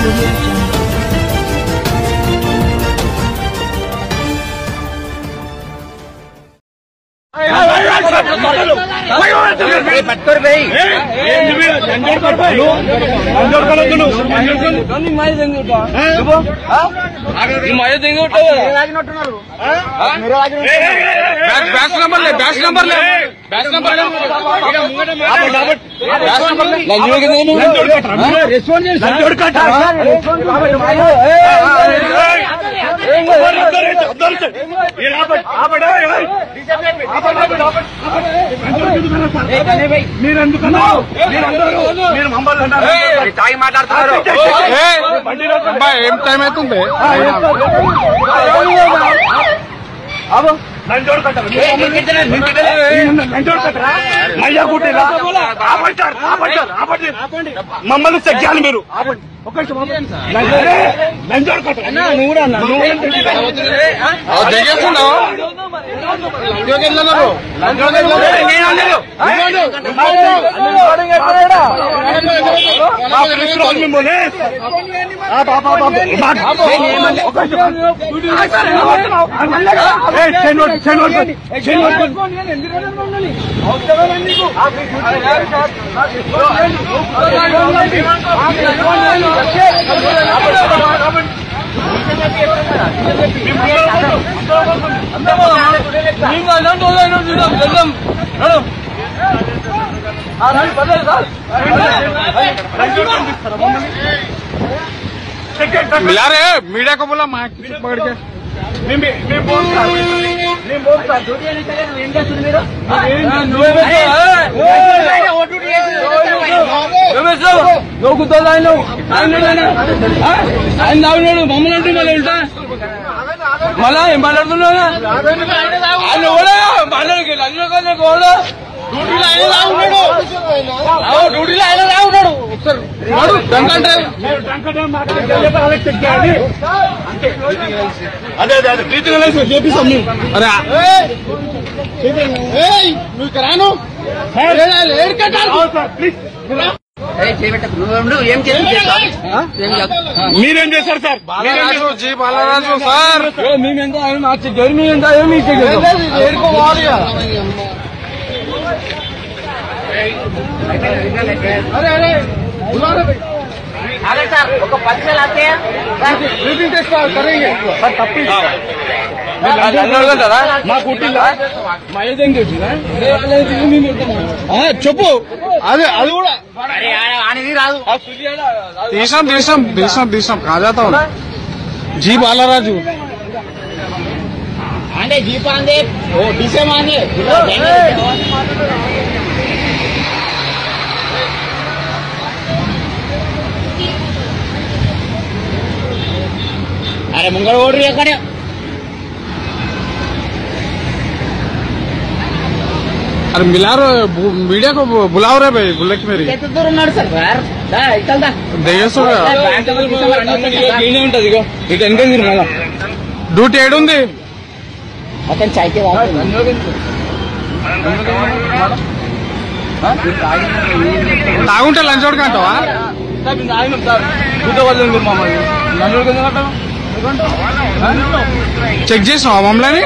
audio jungle. Batch number లే batch number లే batch number లే బ్యాచ్ నంబర్ లే తాగి మాట్లాడుతున్నారు ఏయ్, అబ్బాయి ఏం టైం అవుతుంది మమ్మల్ని చెక్ చేయాలి మీరు దిగేస్తున్నావు मिला रे मीडिया को बोला माइक पकड़ के ఆయన తాగినాడు మమ్మల్ని అంటే మళ్ళీ ఉంటా మళ్ళా ఏం మాట్లాడుతున్నా ఆయన కూడా మాట్లాడకి లంచం కూడా డ్యూటీలో ఆయన తాగున్నాడు డ్యూటీలో ఆయన తాగున్నాడు ఒకసారి వాడు డంకంటే అదే అదే అదే ప్రీతిగా లేచి చేపిస్తాం మేము अरे నువ్వు ఇక్కడ రాను ఏం మీరేం చేశారు సార్ बालाराजू जी बालाराजू सर మేమెంత ఆయన నాకు చెక్ మీ ఎంత ఏమి చెక్ ఏడుకోవాలి అరే అరే అదే సార్ ఒక పది వేలు వస్తే రిపీట్ చేస్తా కరెంగే తప్పి మా కుట్టిందా మా ఏదేం తెలిసిందా చెప్పు అదే అది కూడా అనేది రాదు తీసాం తీసాం తీసాం తీసాం కాజాతా ఉన్నా జీ బాలరాజు అంటే జీపా అందే ఓ డిసెమ్ అందే అరే ముంగడ ఓడి ఎక్కడ अरे मिला रो बु- मीडिया को बु- बुलाओ रे भाई बुलेट मेरी ఎంత దూరం ఉన్నాడు సార్ దా ఇక్కల్దా దేగేశ్వర ఉంటది ఇగో ఇటు వెనక మీరు మళ్ళా డ్యూటీ ఏడుంది అతను చాయ్కే తాగుంటే లంచ్ వరకు అంటావా ఆయన సార్ కూర్చోవాలి మీరు మమ్మల్ని నన్ను ఎందుకు అంటావు? చెక్ చేసినావా మమ్మల్ని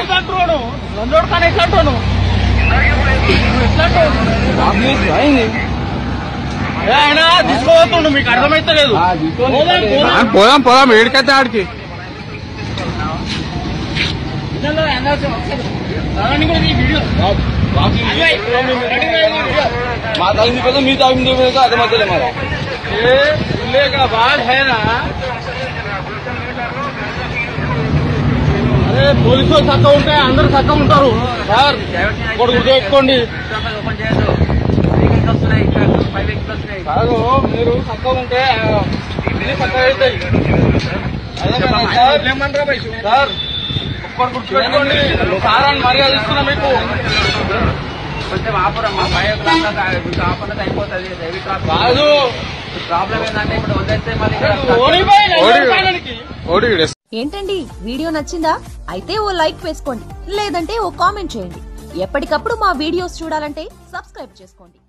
ఆబ్వియస్ అయింది ఆయన తీసుకోవద్దు మీకు అర్థమైతే లేదు ఆ, పోదాం పోదాం ఏడికైతే ఆడికి మా తాగింది పెద్ద మీ తాగింది పెద్ద అది మధ్యలో మరి ఇక్కడ బాగా హైనా అరే పోలీసు వాళ్ళు చక్కగా ఉంటే అందరు చక్కగా ఉంటారు సార్ ఒకటి గుర్తుపెట్టుకోండి కాదు మీరు చక్కగా ఉంటే ఇవన్నీ చక్కగా అవుతాయి అదే కదా సార్. సార్ ఒక్కటి గుర్తుపెట్టుకోండి సార్ అని మర్యాద ఇస్తున్నా మీకు కొంచెం ఆపురమ్మా ఫైవ్ ఓ క్లాక్ దాకా ఆపన్నది అయిపోతుంది హెవీ ట్రాఫిక్ కాదు ప్రాబ్లం ఏంటంటే ఇప్పుడు వదిలేస్తే మళ్ళీ ఇక్కడ ఓడిపోయి ఓడి నడిపాడానికి. ఓడి ఈడే. ఏంటండి వీడియో నచ్చిందా అయితే ఓ లైక్ వేసుకోండి లేదంటే ఓ కామెంట్ చేయండి ఎప్పటికప్పుడు మా వీడియోస్ చూడాలంటే సబ్స్క్రైబ్ చేసుకోండి